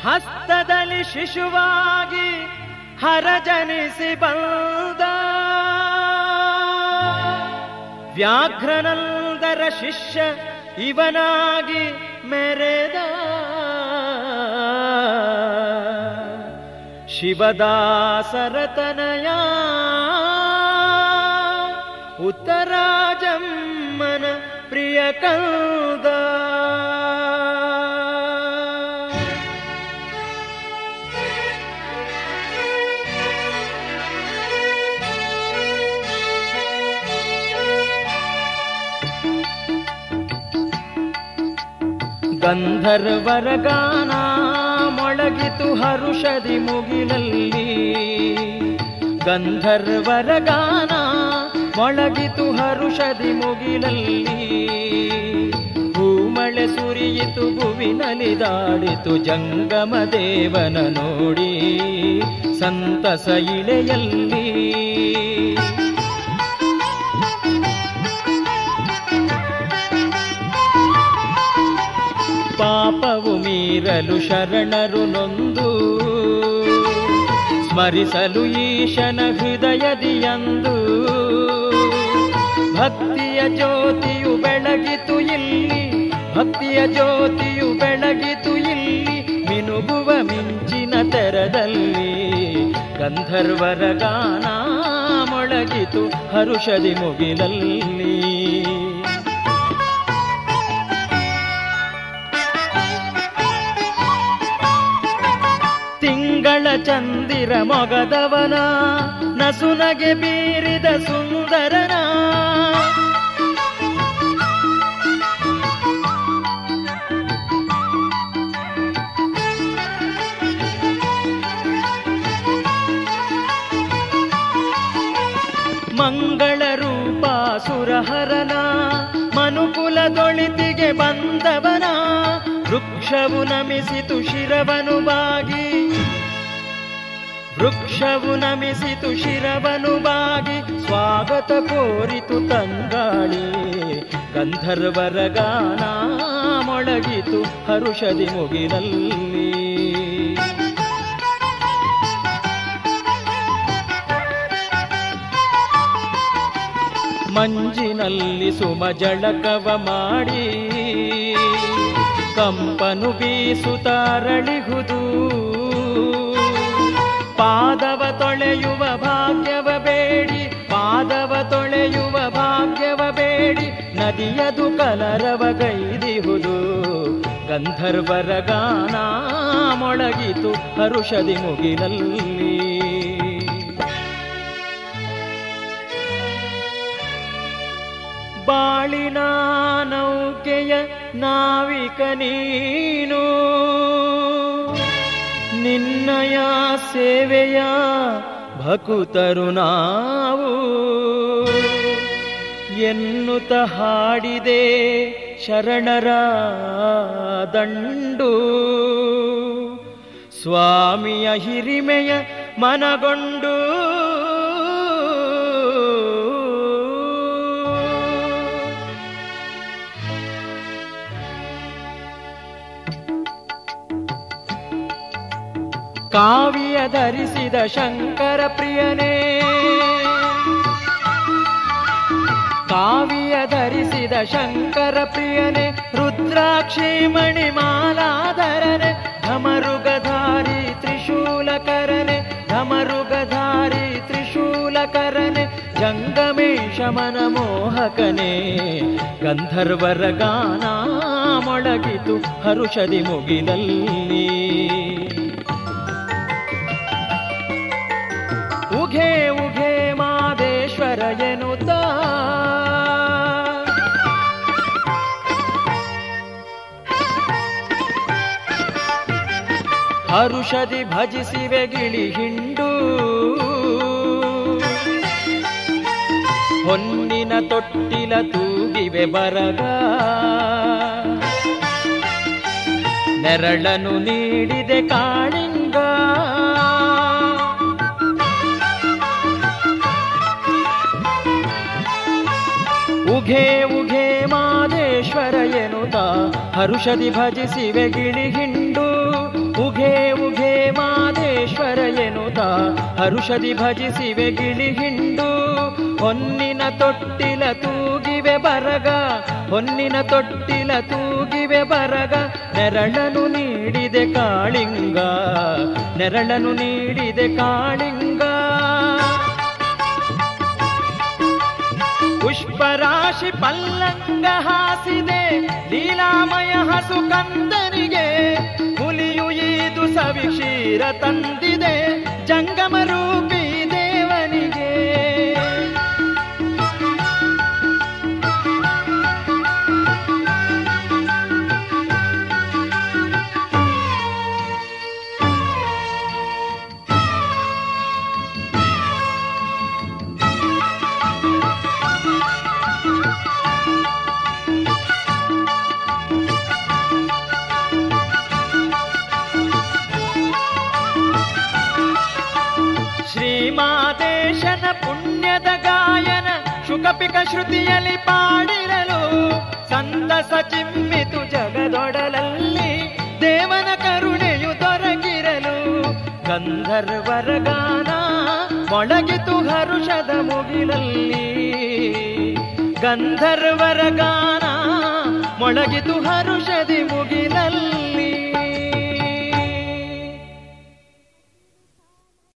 ಹಸ್ತದಲ್ಲಿ ಶಿಶುವಾಗಿ ಹರಜನಿಸಿ ಬಂದ ವ್ಯಾಘ್ರನಂದರ ಶಿಷ್ಯ ಇವನಾಗಿ ಮೆರೆದ ಶಿವದಾಸರತನಯ ಉತ್ತರಾಜಮ್ಮನ ಪ್ರಿಯ ಕಂದ ಗಂಧರ್ವರ ಗಾನ ಮೊಳಗಿತು ಹರುಷದಿ ಮುಗಿಲಲ್ಲಿ ಗಂಧರ್ವರ ಗಾನ ಮೊಳಗಿತು ಹರುಷದಿ ಮುಗಿಲಲ್ಲಿ ಹೂಮಳೆ ಸುರಿಯಿತು ಭುವಿನಲಿದಾಡಿತು ಜಂಗಮ ದೇವನ ನೋಡಿ ಸಂತಸ ಇಳೆಯಲ್ಲಿ ಪಾಪವು ಮೀರಲು ಶರಣರು ನೊಂದು ಸ್ಮರಿಸಲು ಈಶನ ಹೃದಯದಿಯಂದು ಭಕ್ತಿಯ ಜ್ಯೋತಿಯು ಬೆಳಗಿತು ಇಲ್ಲಿ ಭಕ್ತಿಯ ಜ್ಯೋತಿಯು ಬೆಳಗಿತು ಇಲ್ಲಿ ಮಿನುಗುವ ಮಿಂಚಿನ ತೆರದಲ್ಲಿ ಗಂಧರ್ವರ ಗಾನ ಮೊಳಗಿತು ಹರುಷದಿ ಮುಗಿಲಲ್ಲಿ ತಿಂಗಳ ಚಂದಿರ ಮೊಗದವನ ನಸುನಗೆ ಬೀರಿದ ಸುಂದರನ ಮಂಗಳ ರೂಪ ಸುರಹರನ ಮನುಕುಲದೊಳಿತಿಗೆ ಬಂದವನ ವೃಕ್ಷವು ನಮಿಸಿತು ಶಿರವನು ಬಾಗಿ ವೃಕ್ಷವು ನಮಿಸಿತು ಶಿರವನು ಬಾಗಿ ಸ್ವಾಗತ ಕೋರಿತು ತಂಗಾಳಿ ಗಂಧರ್ವರ ಗಾನ ಮೊಳಗಿತು ಹರುಷದಿ ಮುಗಿಲಲ್ಲಿ ಮಂಜಿನಲ್ಲಿ ಸುಮ ಜಳಕವ ಮಾಡಿ ಕಂಪನು ಬೀಸುತ್ತಾರಳಿಹುದು ಪಾದವ ತೊಳೆಯುವ ಭಾಗ್ಯವ ಬೇಡಿ ಪಾದವ ತೊಳೆಯುವ ಭಾಗ್ಯವ ಬೇಡಿ ನದಿಯದು ಕಲರವ ಗೈದಿಹುದು ಗಂಧರ್ವರ ಗಾನ ಮೊಳಗಿತು ಹರುಷದಿ ಮುಗಿಲಲ್ಲಿ ಬಾಳಿನ ನೌಕೆಯ ನಾವಿಕ ನೀನು ನಿನ್ನಯ ಸೇವೆಯ ಭಕುತರು ನಾವು ಎನ್ನುತ್ತ ಹಾಡಿದೆ ಶರಣರ ದಂಡು ಸ್ವಾಮಿಯ ಹಿರಿಮೆಯ ಮನಗೊಂಡು ಕಾವಿಯ ಧರಿಸಿದ ಶಂಕರ ಪ್ರಿಯನೇ ಕಾವಿಯ ಧರಿಸಿದ ಶಂಕರ ಪ್ರಿಯನೇ ರುದ್ರಾಕ್ಷಿ ಮಣಿಮಾಲಾಧರನೆ ಧಮರುಗಧಾರಿ ತ್ರಿಶೂಲಕರನೆ ಧಮರುಗಧಾರಿ ತ್ರಿಶೂಲಕರನೆ ಜಂಗಮೇಶ ಮನಮೋಹಕನೇ ಗಂಧರ್ವರ ಗಾನ ಮೊಳಗಿತು ಹರುಷದಿ ಮುಗಿಲಲ್ಲಿ ಉಘೆ ಉಘೆ ಮಾದೇಶ್ವರ ಎನ್ನುತ್ತ ಹರುಷದಿ ಭಜಿಸಿವೆ ಗಿಳಿ ಹಿಂಡು ಹೊನ್ನಿನ ತೊಟ್ಟಿಲ ತೂಗಿವೆ ಬರಗ ನೆರಳನು ನೀಡಿದೆ ಕಾಳಿಂಗ ಉಘೆ ಉಘೆ ಮಾದೇಶ್ವರ ಎನ್ನುತ್ತ ಹರುಷದಿ ಭಜಿಸಿವೆ ಗಿಳಿ ಹಿಂಡು ಉಘೆ ಉಘೆ ಉಘೆ ಮಾದೇಶ್ವರ ಎನ್ನುತ್ತ ಹರುಷದಿ ಭಜಿಸಿವೆ ಗಿಳಿ ಹಿಂಡು ಹೊನ್ನಿನ ತೊಟ್ಟಿಲ ತೂಗಿವೆ ಬರಗ ಹೊನ್ನಿನ ತೊಟ್ಟಿಲ ತೂಗಿವೆ ಬರಗ ನೆರಳನು ನೀಡಿದೆ ಕಾಳಿಂಗ ನೆರಳನು ನೀಡಿದೆ ಕಾಳಿಂಗ ಪುಷ್ಪರಾಶಿ ಪಲ್ಲಂಗ ಹಾಸಿದೆ ಲೀಲಾಮಯ ಹಸು ಕಂದನಿಗೆ ಹುಲಿಯು ಈದು ಸವಿಕ್ಷೀರ ತಂದಿದೆ ಜಂಗಮ ರೂಪಿ ದೇವನಿಗೆ ಶ್ರೀಮಾದೇಶನ ಪುಣ್ಯದ ಗಾಯನ ಶುಕಪಿಕ ಶ್ರುತಿಯಲ್ಲಿ ಪಾಡಿರಲು ಸಂತಸ ಚಿಮ್ಮಿತು ಜಗದೊಡಲಲ್ಲಿ ದೇವನ ಕರುಣೆಯು ದೊರಕಿರಲು ಗಂಧರ್ವರ ಗಾನ ಮೊಳಗಿತು ಹರುಷದ ಮುಗಿಲಲ್ಲಿ ಗಂಧರ್ವರ ಗಾನ ಮೊಳಗಿತು ಹರುಷದಿ ಮುಗಿಲಲ್ಲಿ